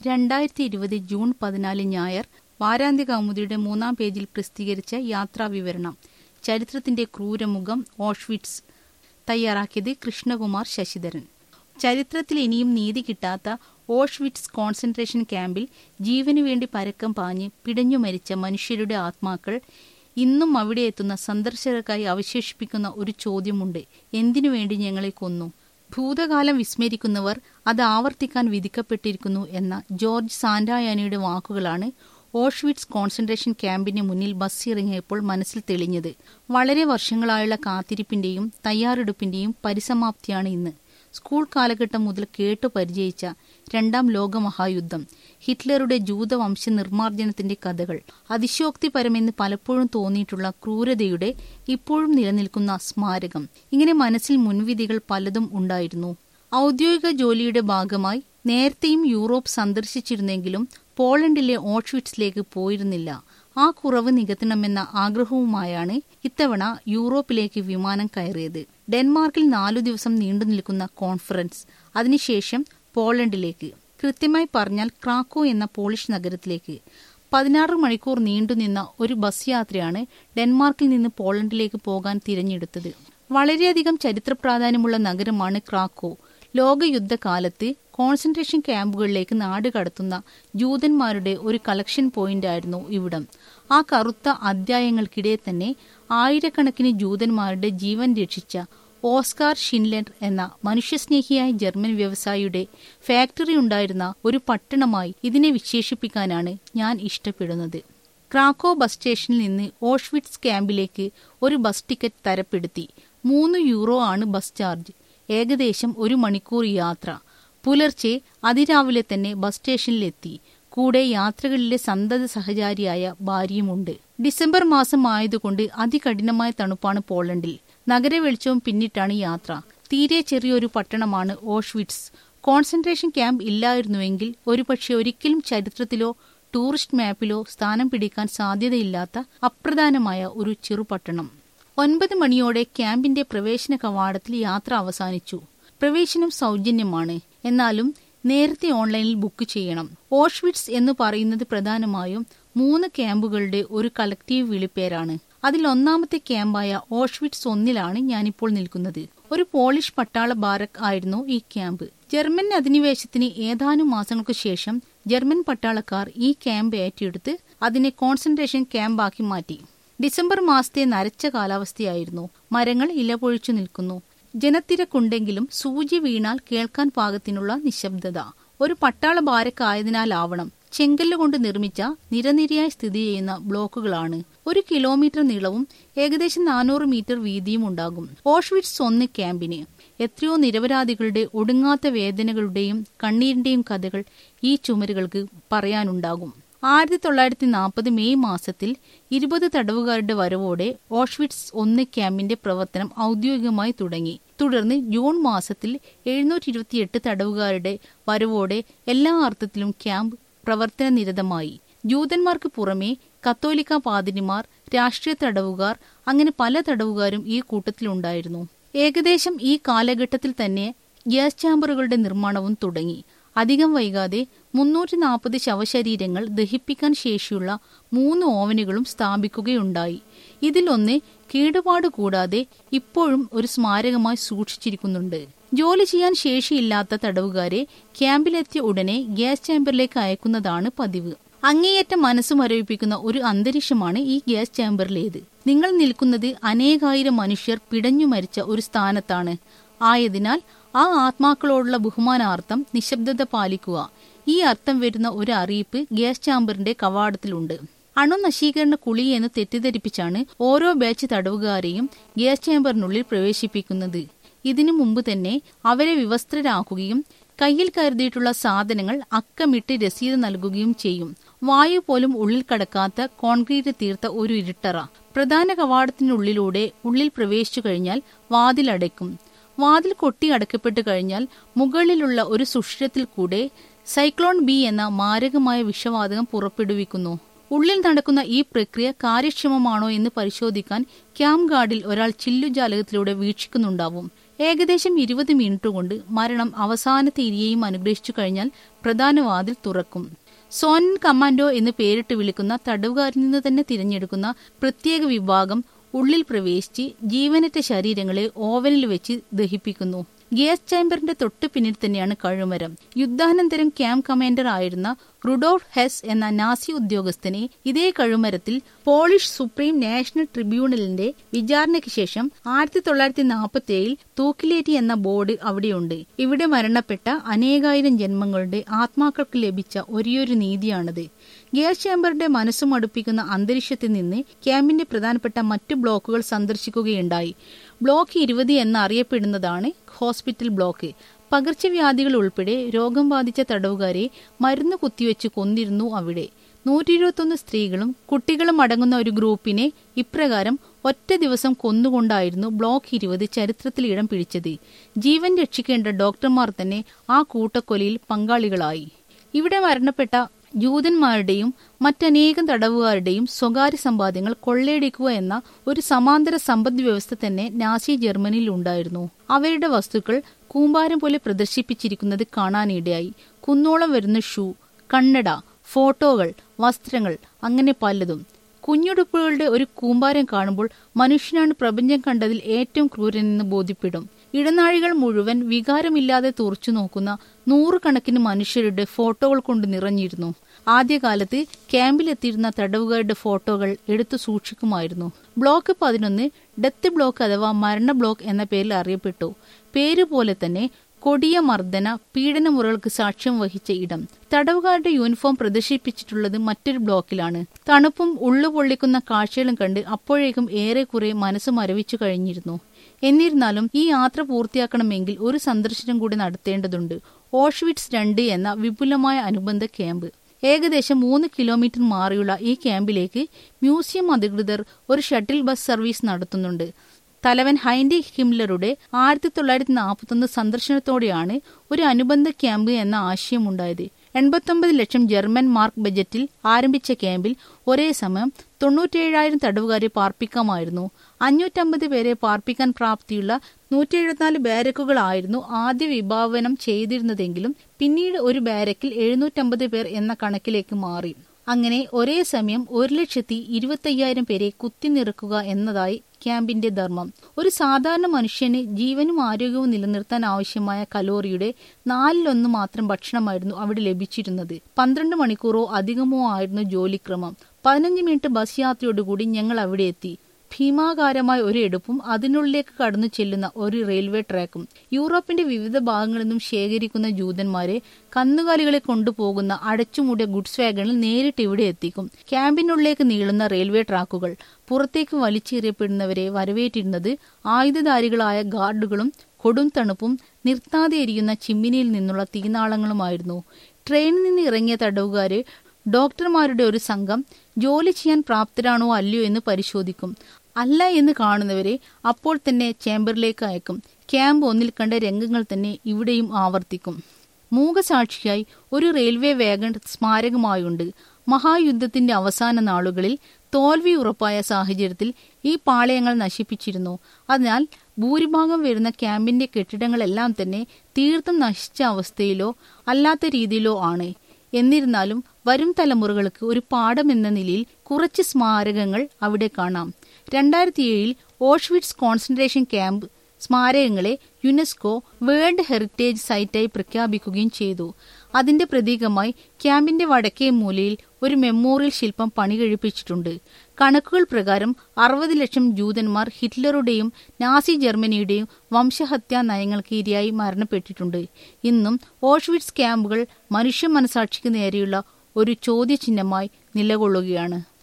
രണ്ടായിരത്തി ഇരുപത് ജൂൺ പതിനാല് ഞായർ വാരാന്ത്യ കൗമുദിയുടെ മൂന്നാം പേജിൽ പ്രസിദ്ധീകരിച്ച യാത്രാവിവരണം ചരിത്രത്തിന്റെ ക്രൂരമുഖം ഓഷ്വിറ്റ്സ് തയ്യാറാക്കിയത് കൃഷ്ണകുമാർ ശശിധരൻ ചരിത്രത്തിൽ ഇനിയും നീതി കിട്ടാത്ത ഓഷ്വിറ്റ്സ് കോൺസെൻട്രേഷൻ ക്യാമ്പിൽ ജീവനു വേണ്ടി പരക്കം പാഞ്ഞ് പിടഞ്ഞു മരിച്ച മനുഷ്യരുടെ ആത്മാക്കൾ ഇന്നും അവിടെ എത്തുന്ന സന്ദർശകർക്കായി അവശേഷിപ്പിക്കുന്ന ഒരു ചോദ്യമുണ്ട് എന്തിനു വേണ്ടി ഞങ്ങളെ കൊന്നു ഭൂതകാലം വിസ്മരിക്കുന്നവർ അത് ആവർത്തിക്കാൻ വിധിക്കപ്പെട്ടിരിക്കുന്നു എന്ന ജോർജ് സാന്റായാനിയുടെ വാക്കുകളാണ് ഓഷ്വിറ്റ്സ് കോൺസെൻട്രേഷൻ ക്യാമ്പിന് മുന്നിൽ ബസ് ഇറങ്ങിയപ്പോൾ മനസ്സിൽ തെളിഞ്ഞത് വളരെ വർഷങ്ങളായുള്ള കാത്തിരിപ്പിന്റെയും തയ്യാറെടുപ്പിന്റെയും പരിസമാപ്തിയാണ് ഇന്ന് സ്കൂൾ കാലഘട്ടം മുതൽ കേട്ടു പരിചയിച്ച രണ്ടാം ലോകമഹായുദ്ധം ഹിറ്റ്ലറുടെ ജൂതവംശ നിർമ്മാർജ്ജനത്തിന്റെ കഥകൾ അതിശോക്തിപരമെന്ന് പലപ്പോഴും തോന്നിയിട്ടുള്ള ക്രൂരതയുടെ ഇപ്പോഴും നിലനിൽക്കുന്ന സ്മാരകം ഇങ്ങനെ മനസ്സിൽ മുൻവിധികൾ പലതും ഉണ്ടായിരുന്നു ഔദ്യോഗിക ജോലിയുടെ ഭാഗമായി നേരത്തെയും യൂറോപ്പ് സന്ദർശിച്ചിരുന്നെങ്കിലും പോളണ്ടിലെ ഓഷ്വിറ്റ്സിലേക്ക് പോയിരുന്നില്ല ആ കുറവ് നികത്തണമെന്ന ആഗ്രഹവുമായാണ് ഇത്തവണ യൂറോപ്പിലേക്ക് വിമാനം കയറിയത് ഡെൻമാർക്കിൽ നാലു ദിവസം നീണ്ടു നിൽക്കുന്ന കോൺഫറൻസ് അതിനുശേഷം പോളണ്ടിലേക്ക് കൃത്യമായി പറഞ്ഞാൽ ക്രാക്കോ എന്ന പോളിഷ് നഗരത്തിലേക്ക് പതിനാറ് മണിക്കൂർ നീണ്ടുനിന്ന ഒരു ബസ് യാത്രയാണ് ഡെൻമാർക്കിൽ നിന്ന് പോളണ്ടിലേക്ക് പോകാൻ തിരഞ്ഞെടുത്തത് വളരെയധികം ചരിത്ര പ്രാധാന്യമുള്ള നഗരമാണ് ക്രാക്കോ ലോകയുദ്ധകാലത്ത് കോൺസെൻട്രേഷൻ ക്യാമ്പുകളിലേക്ക് നാട് കടത്തുന്ന ജൂതന്മാരുടെ ഒരു കളക്ഷൻ പോയിന്റായിരുന്നു ഇവിടം ആ കറുത്ത അധ്യായങ്ങൾക്കിടെ തന്നെ ആയിരക്കണക്കിന് ജൂതന്മാരുടെ ജീവൻ രക്ഷിച്ച ഓസ്കാർ ഷിൻലർ എന്ന മനുഷ്യസ്നേഹിയായ ജർമ്മൻ വ്യവസായിയുടെ ഫാക്ടറി ഉണ്ടായിരുന്ന ഒരു പട്ടണമായി ഇതിനെ വിശേഷിപ്പിക്കാനാണ് ഞാൻ ഇഷ്ടപ്പെടുന്നത് ക്രാക്കോ ബസ് സ്റ്റേഷനിൽ നിന്ന് ഓഷ്വിറ്റ്സ് ക്യാമ്പിലേക്ക് ഒരു ബസ് ടിക്കറ്റ് തരപ്പെടുത്തി മൂന്ന് യൂറോ ആണ് ബസ് ചാർജ് ഏകദേശം ഒരു മണിക്കൂർ യാത്ര പുലർച്ചെ അതിരാവിലെ തന്നെ ബസ് സ്റ്റേഷനിലെത്തി കൂടെ യാത്രകളിലെ സന്തത സഹചാരിയായ ഭാര്യയുമുണ്ട് ഡിസംബർ മാസം ആയതുകൊണ്ട് അതികഠിനമായ തണുപ്പാണ് പോളണ്ടിൽ നഗരവെളിച്ചവും പിന്നിട്ടാണ് യാത്ര തീരെ ചെറിയൊരു പട്ടണമാണ് ഓഷ്വിറ്റ്സ് കോൺസെൻട്രേഷൻ ക്യാമ്പ് ഇല്ലായിരുന്നുവെങ്കിൽ ഒരുപക്ഷെ ഒരിക്കലും ചരിത്രത്തിലോ ടൂറിസ്റ്റ് മാപ്പിലോ സ്ഥാനം പിടിക്കാൻ സാധ്യതയില്ലാത്ത അപ്രധാനമായ ഒരു ചെറുപട്ടണം ഒൻപത് മണിയോടെ ക്യാമ്പിന്റെ പ്രവേശന കവാടത്തിൽ യാത്ര അവസാനിച്ചു പ്രവേശനം സൗജന്യമാണ് എന്നാലും നേരത്തെ ഓൺലൈനിൽ ബുക്ക് ചെയ്യണം ഓഷ്വിറ്റ്സ് എന്ന് പറയുന്നത് പ്രധാനമായും മൂന്ന് ക്യാമ്പുകളുടെ ഒരു കളക്റ്റീവ് വിളിപ്പേരാണ് അതിൽ ഒന്നാമത്തെ ക്യാമ്പായ ഓഷ്വിറ്റ്സ് ഒന്നിലാണ് ഞാനിപ്പോൾ നിൽക്കുന്നത് ഒരു പോളിഷ് പട്ടാള ബാരക് ആയിരുന്നു ഈ ക്യാമ്പ് ജർമ്മൻ അധിനിവേശത്തിന് ഏതാനും മാസങ്ങൾക്ക് ശേഷം ജർമ്മൻ പട്ടാളക്കാർ ഈ ക്യാമ്പ് ഏറ്റെടുത്ത് അതിനെ കോൺസെൻട്രേഷൻ ക്യാമ്പാക്കി മാറ്റി ഡിസംബർ മാസത്തെ നരച്ച കാലാവസ്ഥയായിരുന്നു മരങ്ങൾ ഇലപൊഴിച്ചു നിൽക്കുന്നു ജനത്തിരക്കുണ്ടെങ്കിലും സൂചി വീണാൽ കേൾക്കാൻ പാകത്തിനുള്ള നിശബ്ദത ഒരു പട്ടാള ബാരക്കായതിനാലാവണം ചെങ്കല്ലുകൊണ്ട് നിർമ്മിച്ച നിരനിരയായി സ്ഥിതി ചെയ്യുന്ന ബ്ലോക്കുകളാണ് ഒരു കിലോമീറ്റർ നീളവും ഏകദേശം നാനൂറ് മീറ്റർ വീതിയും ഉണ്ടാകും ഓഷ്വിറ്റ്സ് ഒന്ന് ക്യാമ്പിന് എത്രയോ നിരപരാധികളുടെ ഒടുങ്ങാത്ത വേദനകളുടെയും കണ്ണീരിന്റെയും കഥകൾ ഈ ചുമരുകൾക്ക് പറയാനുണ്ടാകും ആയിരത്തി തൊള്ളായിരത്തി നാൽപ്പത് മെയ് മാസത്തിൽ ഇരുപത് തടവുകാരുടെ വരവോടെ ഓഷ്വിറ്റ്സ് ഒന്ന് ക്യാമ്പിന്റെ പ്രവർത്തനം ഔദ്യോഗികമായി തുടങ്ങി തുടർന്ന് ജൂൺ മാസത്തിൽ എഴുന്നൂറ്റി ഇരുപത്തിയെട്ട് തടവുകാരുടെ വരവോടെ എല്ലാ അർത്ഥത്തിലും ക്യാമ്പ് പ്രവർത്തന നിരതമായി ജൂതന്മാർക്ക് പുറമെ കത്തോലിക്ക പാതിരിമാർ രാഷ്ട്രീയ തടവുകാർ അങ്ങനെ പല തടവുകാരും ഈ കൂട്ടത്തിലുണ്ടായിരുന്നു ഏകദേശം ഈ കാലഘട്ടത്തിൽ തന്നെ ഗ്യാസ് ചാമ്പറുകളുടെ നിർമ്മാണവും തുടങ്ങി അധികം വൈകാതെ മുന്നൂറ്റി നാൽപ്പത് ശവശരീരങ്ങൾ ദഹിപ്പിക്കാൻ ശേഷിയുള്ള മൂന്ന് ഓവനുകളും സ്ഥാപിക്കുകയുണ്ടായി ഇതിലൊന്ന് കേടുപാട് കൂടാതെ ഇപ്പോഴും ഒരു സ്മാരകമായി സൂക്ഷിച്ചിരിക്കുന്നുണ്ട് ജോലി ചെയ്യാൻ ശേഷിയില്ലാത്ത തടവുകാരെ ക്യാമ്പിലെത്തിയ ഉടനെ ഗ്യാസ് ചാമ്പറിലേക്ക് അയക്കുന്നതാണ് പതിവ് അങ്ങേയറ്റം മനസ്സ് മരവിപ്പിക്കുന്ന ഒരു അന്തരീക്ഷമാണ് ഈ ഗ്യാസ് ചാമ്പറിലേത് നിങ്ങൾ നിൽക്കുന്നത് അനേകായിരം മനുഷ്യർ പിടഞ്ഞു മരിച്ച ഒരു സ്ഥാനത്താണ് ആയതിനാൽ ആ ആത്മാക്കളോടുള്ള ബഹുമാനാർത്ഥം നിശബ്ദത പാലിക്കുക ഈ അർത്ഥം വരുന്ന ഒരു അറിയിപ്പ് ഗ്യാസ് ചാമ്പറിന്റെ കവാടത്തിലുണ്ട് അണുനശീകരണ കുളി എന്ന് തെറ്റിദ്ധരിപ്പിച്ചാണ് ഓരോ ബാച്ച് തടവുകാരെയും ഗ്യാസ് ചേമ്പറിനുള്ളിൽ പ്രവേശിപ്പിക്കുന്നത് ഇതിനു മുമ്പ് തന്നെ അവരെ വിവസ്ത്രരാക്കുകയും കയ്യിൽ കരുതിയിട്ടുള്ള സാധനങ്ങൾ അക്കമിട്ട് രസീത് നൽകുകയും ചെയ്യും വായു പോലും ഉള്ളിൽ കടക്കാത്ത കോൺക്രീറ്റ് തീർത്ത ഒരു ഇരുട്ടറ പ്രധാന കവാടത്തിനുള്ളിലൂടെ ഉള്ളിൽ പ്രവേശിച്ചു കഴിഞ്ഞാൽ വാതിലടയ്ക്കും വാതിൽ കൊട്ടി അടക്കപ്പെട്ടു കഴിഞ്ഞാൽ മുകളിലുള്ള ഒരു സുഷിരത്തിൽ കൂടെ സൈക്ലോൺ ബി എന്ന മാരകമായ വിഷവാതകം പുറപ്പെടുവിക്കുന്നു ഉള്ളിൽ നടക്കുന്ന ഈ പ്രക്രിയ കാര്യക്ഷമമാണോ എന്ന് പരിശോധിക്കാൻ ക്യാമ്പ് ഗാർഡിൽ ഒരാൾ ചില്ലുജാലകത്തിലൂടെ വീക്ഷിക്കുന്നുണ്ടാവും ഏകദേശം ഇരുപത് മിനിറ്റ് കൊണ്ട് മരണം അവസാനത്തെ ഇരിയെയും അനുഗ്രഹിച്ചു കഴിഞ്ഞാൽ പ്രധാന വാതിൽ തുറക്കും സോനൻ കമാൻഡോ എന്ന് പേരിട്ട് വിളിക്കുന്ന തടവുകാരിൽ നിന്ന് തന്നെ തിരഞ്ഞെടുക്കുന്ന പ്രത്യേക വിഭാഗം ഉള്ളിൽ പ്രവേശിച്ച് ജീവനറ്റ ശരീരങ്ങളെ ഓവനിൽ വെച്ച് ദഹിപ്പിക്കുന്നു ഗ്യാസ് ചേംബറിന്റെ തൊട്ടു പിന്നിൽ തന്നെയാണ് കഴുമരം യുദ്ധാനന്തരം ക്യാമ്പ് കമാൻഡർ ആയിരുന്ന റുഡോൾഫ് ഹെസ് എന്ന നാസി ഉദ്യോഗസ്ഥനെ ഇതേ കഴുമരത്തിൽ പോളിഷ് സുപ്രീം നാഷണൽ ട്രിബ്യൂണലിന്റെ വിചാരണയ്ക്ക് ശേഷം ആയിരത്തി തൊള്ളായിരത്തി നാൽപ്പത്തി ഏഴിൽ തൂക്കിലേറ്റി എന്ന ബോർഡ് അവിടെയുണ്ട് ഇവിടെ മരണപ്പെട്ട അനേകായിരം ജന്മങ്ങളുടെ ആത്മാക്കൾക്ക് ലഭിച്ച ഒരേയൊരു നീതിയാണിത് ഗ്യാസ് ചേംബറിന്റെ മനസ്സ് മടുപ്പിക്കുന്ന അന്തരീക്ഷത്തിൽ നിന്ന് ക്യാമ്പിന്റെ പ്രധാനപ്പെട്ട മറ്റു ബ്ലോക്കുകൾ സന്ദർശിക്കുകയുണ്ടായി ബ്ലോക്ക് ഇരുപത് എന്നറിയപ്പെടുന്നതാണ് ഹോസ്പിറ്റൽ ബ്ലോക്ക് പകർച്ചവ്യാധികൾ ഉൾപ്പെടെ രോഗം ബാധിച്ച തടവുകാരെ മരുന്ന് കുത്തിവെച്ച് കൊന്നിരുന്നു അവിടെ നൂറ്റി ഇരുപത്തൊന്ന് സ്ത്രീകളും കുട്ടികളും അടങ്ങുന്ന ഒരു ഗ്രൂപ്പിനെ ഇപ്രകാരം ഒറ്റ ദിവസം കൊന്നുകൊണ്ടായിരുന്നു ബ്ലോക്ക് ഇരുപത് ചരിത്രത്തിൽ ഇടം പിടിച്ചത് ജീവൻ രക്ഷിക്കേണ്ട ഡോക്ടർമാർ തന്നെ ആ കൂട്ടക്കൊലയിൽ പങ്കാളികളായി ഇവിടെ മരണപ്പെട്ട ജൂതന്മാരുടെയും മറ്റനേകം തടവുകാരുടെയും സ്വകാര്യ സമ്പാദ്യങ്ങൾ കൊള്ളയടിക്കുക എന്ന ഒരു സമാന്തര സമ്പദ് വ്യവസ്ഥ തന്നെ നാസി ജർമ്മനിയിൽ ഉണ്ടായിരുന്നു അവരുടെ വസ്തുക്കൾ കൂമ്പാരം പോലെ പ്രദർശിപ്പിച്ചിരിക്കുന്നത് കാണാനിടയായി കുന്നോളം വരുന്ന ഷൂ കണ്ണട ഫോട്ടോകൾ വസ്ത്രങ്ങൾ അങ്ങനെ പലതും കുഞ്ഞുടുപ്പുകളുടെ ഒരു കൂമ്പാരം കാണുമ്പോൾ മനുഷ്യനാണ് പ്രപഞ്ചം കണ്ടതിൽ ഏറ്റവും ക്രൂരനെന്ന് ബോധ്യപ്പെടും ഇടനാഴികൾ മുഴുവൻ വികാരമില്ലാതെ തുറച്ചു നോക്കുന്ന നൂറുകണക്കിന് മനുഷ്യരുടെ ഫോട്ടോകൾ കൊണ്ട് നിറഞ്ഞിരുന്നു ആദ്യകാലത്ത് ക്യാമ്പിലെത്തിയിരുന്ന തടവുകാരുടെ ഫോട്ടോകൾ എടുത്തു സൂക്ഷിക്കുമായിരുന്നു ബ്ലോക്ക് പതിനൊന്ന് ഡെത്ത് ബ്ലോക്ക് അഥവാ മരണ ബ്ലോക്ക് എന്ന പേരിൽ അറിയപ്പെട്ടു പേര് പോലെ തന്നെ കൊടിയ മർദ്ദന പീഡനമുറകൾക്ക് സാക്ഷ്യം വഹിച്ച ഇടം തടവുകാരുടെ യൂണിഫോം പ്രദർശിപ്പിച്ചിട്ടുള്ളത് മറ്റൊരു ബ്ലോക്കിലാണ് തണുപ്പും ഉള്ളു പൊള്ളിക്കുന്ന കാഴ്ചകളും കണ്ട് അപ്പോഴേക്കും ഏറെക്കുറെ മനസ്സ് മരവിച്ചു കഴിഞ്ഞിരുന്നു എന്നിരുന്നാലും ഈ യാത്ര പൂർത്തിയാക്കണമെങ്കിൽ ഒരു സന്ദർശനം കൂടി നടത്തേണ്ടതുണ്ട് ഓഷ്വിറ്റ്സ് രണ്ട് എന്ന വിപുലമായ അനുബന്ധ ക്യാമ്പ് ഏകദേശം മൂന്ന് കിലോമീറ്റർ മാറിയുള്ള ഈ ക്യാമ്പിലേക്ക് മ്യൂസിയം അധികൃതർ ഒരു ഷട്ടിൽ ബസ് സർവീസ് നടത്തുന്നുണ്ട് തലവൻ ഹൈൻഡി ഹിംലറുടെ ആയിരത്തി തൊള്ളായിരത്തി നാൽപ്പത്തൊന്ന് സന്ദർശനത്തോടെയാണ് ഒരു അനുബന്ധ ക്യാമ്പ് എന്ന ആശയമുണ്ടായത് എൺപത്തൊമ്പത് ലക്ഷം ജർമ്മൻ മാർക്ക് ബജറ്റിൽ ആരംഭിച്ച ക്യാമ്പിൽ ഒരേ സമയം തൊണ്ണൂറ്റിയേഴായിരം തടവുകാരെ പാർപ്പിക്കാമായിരുന്നു അഞ്ഞൂറ്റമ്പത് പേരെ പാർപ്പിക്കാൻ പ്രാപ്തിയുള്ള നൂറ്റി എഴുപത്തിനാല് ബാരക്കുകളായിരുന്നു ആദ്യ വിഭാവനം ചെയ്തിരുന്നതെങ്കിലും പിന്നീട് ഒരു ബാരക്കിൽ എഴുന്നൂറ്റമ്പത് പേർ എന്ന കണക്കിലേക്ക് മാറി അങ്ങനെ ഒരേ സമയം ഒരു ലക്ഷത്തി ഇരുപത്തയ്യായിരം പേരെ കുത്തിനിറക്കുക എന്നതായി ക്യാമ്പിന്റെ ധർമ്മം ഒരു സാധാരണ മനുഷ്യന് ജീവനും ആരോഗ്യവും നിലനിർത്താൻ ആവശ്യമായ കലോറിയുടെ നാലിലൊന്ന് മാത്രം ഭക്ഷണമായിരുന്നു അവിടെ ലഭിച്ചിരുന്നത് പന്ത്രണ്ട് മണിക്കൂറോ അധികമോ ആയിരുന്നു ജോലിക്രമം പതിനഞ്ച് മിനിറ്റ് ബസ് യാത്രയോടുകൂടി ഞങ്ങൾ അവിടെ എത്തി ഭീമാകാരമായ ഒരു എടുപ്പും അതിനുള്ളിലേക്ക് കടന്നു ചെല്ലുന്ന ഒരു റെയിൽവേ ട്രാക്കും യൂറോപ്പിന്റെ വിവിധ ഭാഗങ്ങളിൽ നിന്നും ശേഖരിക്കുന്ന ജൂതന്മാരെ കന്നുകാലികളെ കൊണ്ടുപോകുന്ന അടച്ചുമൂടിയ ഗുഡ്സ് വാഗണിൽ നേരിട്ട് ഇവിടെ എത്തിക്കും ക്യാമ്പിനുള്ളിലേക്ക് നീളുന്ന റെയിൽവേ ട്രാക്കുകൾ പുറത്തേക്ക് വലിച്ചെറിയപ്പെടുന്നവരെ വരവേറ്റിരുന്നത് ആയുധധാരികളായ ഗാർഡുകളും കൊടും തണുപ്പും നിർത്താതെ എരിയുന്ന ചിമ്മിനിയിൽ നിന്നുള്ള തീനാളങ്ങളുമായിരുന്നു ട്രെയിനിൽ നിന്ന് ഇറങ്ങിയ തടവുകാരെ ഡോക്ടർമാരുടെ ഒരു സംഘം ജോലി ചെയ്യാൻ പ്രാപ്തരാണോ അല്ലയോ എന്ന് പരിശോധിക്കും അല്ല എന്ന് കാണുന്നവരെ അപ്പോൾ തന്നെ ചേംബറിലേക്ക് അയക്കും ക്യാമ്പ് ഒന്നിൽ കണ്ട രംഗങ്ങൾ തന്നെ ഇവിടെയും ആവർത്തിക്കും മൂകസാക്ഷിയായി ഒരു റെയിൽവേ വേഗൺ സ്മാരകമായുണ്ട് മഹായുദ്ധത്തിന്റെ അവസാന നാളുകളിൽ തോൽവി ഉറപ്പായ സാഹചര്യത്തിൽ ഈ പാളയങ്ങൾ നശിപ്പിച്ചിരുന്നു അതിനാൽ ഭൂരിഭാഗം വരുന്ന ക്യാമ്പിന്റെ കെട്ടിടങ്ങളെല്ലാം തന്നെ തീർത്തും നശിച്ച അവസ്ഥയിലോ അല്ലാത്ത രീതിയിലോ ആണ് എന്നിരുന്നാലും വരും തലമുറകൾക്ക് ഒരു പാഠം എന്ന നിലയിൽ കുറച്ച് സ്മാരകങ്ങൾ അവിടെ കാണാം രണ്ടായിരത്തി ഏഴിൽ ഓഷ്വിറ്റ്സ് കോൺസെൻട്രേഷൻ ക്യാമ്പ് സ്മാരകങ്ങളെ യുനെസ്കോ വേൾഡ് ഹെറിറ്റേജ് സൈറ്റായി പ്രഖ്യാപിക്കുകയും ചെയ്തു അതിന്റെ പ്രതീകമായി ക്യാമ്പിന്റെ വടക്കേ മൂലയിൽ ഒരു മെമ്മോറിയൽ ശില്പം പണികഴിപ്പിച്ചിട്ടുണ്ട് കണക്കുകൾ പ്രകാരം അറുപത് ലക്ഷം ജൂതന്മാർ ഹിറ്റ്ലറുടെയും നാസി ജർമ്മനിയുടെയും വംശഹത്യാ നയങ്ങൾക്ക് ഇരയായി മരണപ്പെട്ടിട്ടുണ്ട് ഇന്നും ഓഷ്വിറ്റ്സ് ക്യാമ്പുകൾ മനുഷ്യ മനസാക്ഷിക്ക് നേരെയുള്ള ഒരു ചോദ്യചിഹ്നമായി നിലകൊള്ളുകയാണ്